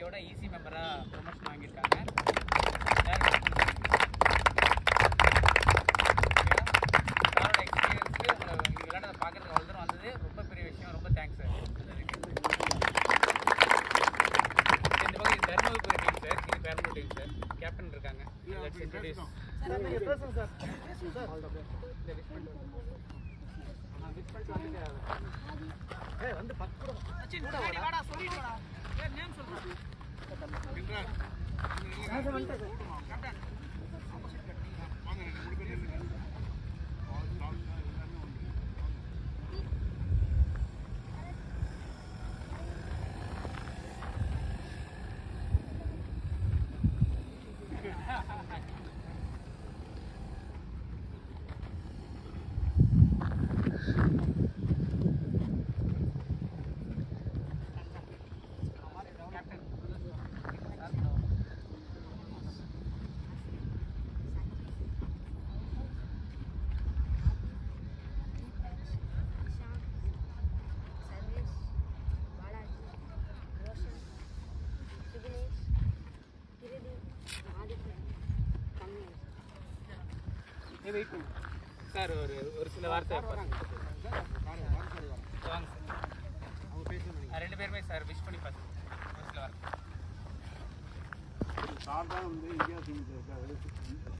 ஃபேமிலியோட ஈஸி மெம்பராக ப்ரொமோஷன் வாங்கியிருக்காங்க சாரோட எக்ஸ்பீரியன்ஸு உங்களை இங்கே விளையாட பார்க்குறதுக்கு அவ்வளோ தூரம் வந்தது ரொம்ப பெரிய விஷயம் ரொம்ப தேங்க்ஸ் சார் இந்த பக்கம் இது தர்மபுரி டீம் சார் இது பெரம்பலூர் டீம் சார் கேப்டன் இருக்காங்க லெட்ஸ் இன்ட்ரோடியூஸ் இந்த wish பண்ணிட்டு ஆ, wish பண்ணிட்டு வந்துட்டு ஏய், வந்து பத்து கூட கூட வாடா. ஏய், name சொல்றா. கேப்டன் சர்வேஷ் பாலாஜி ரோஷன் சுகுணேஷ் கிருதி ஆதித்யன் கம்மியன் ஏய், wait பண்ணு. சார் ஒரு ஒரு சில வார்த்தை வாங்க சார் ஆ, ரெண்டு பேருமே சார் விஷ் பண்ணி பார்த்து ஒரு சில வார்த்தை சார் தான் வந்து இந்தியா டீமுக்கு இருக்காரு